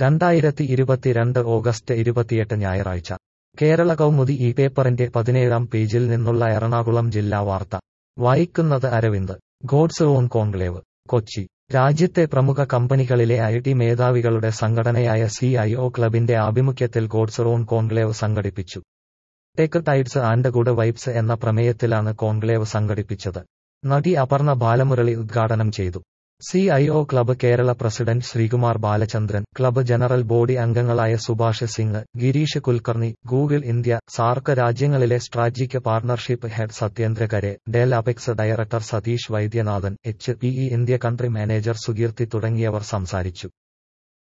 രണ്ടായിരത്തി ഇരുപത്തിരണ്ട് ഓഗസ്റ്റ് ഇരുപത്തിയെട്ട് ഞായറാഴ്ച കേരള കൗമുദി ഈ പേപ്പറിന്റെ പതിനേഴാം പേജിൽ നിന്നുള്ള എറണാകുളം ജില്ലാ വാർത്ത വായിക്കുന്നത് Aravind God's own conclave Kochi രാജ്യത്തെ പ്രമുഖ കമ്പനികളിലെ ഐ ടി മേധാവികളുടെ സംഘടനയായ സി ഐ ഒ ക്ലബിന്റെ ആഭിമുഖ്യത്തിൽ ഗോഡ്സ് ഓൺ കോൺക്ലേവ് സംഘടിപ്പിച്ചു tech tides and good vibes എന്ന പ്രമേയത്തിലാണ് കോൺക്ലേവ് സംഘടിപ്പിച്ചത് നടി അപർണ ബാലമുരളി ഉദ്ഘാടനം ചെയ്തു C I O club Kerala president Sreekumar Balachandran club general body അംഗങ്ങളായ സുഭാഷ് സിംഗ് ഗിരീഷ് കുൽക്കർണി ഗൂഗിൾ ഇന്ത്യ സാർക്ക് രാജ്യങ്ങളിലെ strategic partnership head Satyendra Kare Dell Apex director Satish Vaidyanathan H P E India country manager Sukeerthi തുടങ്ങിയവർ സംസാരിച്ചു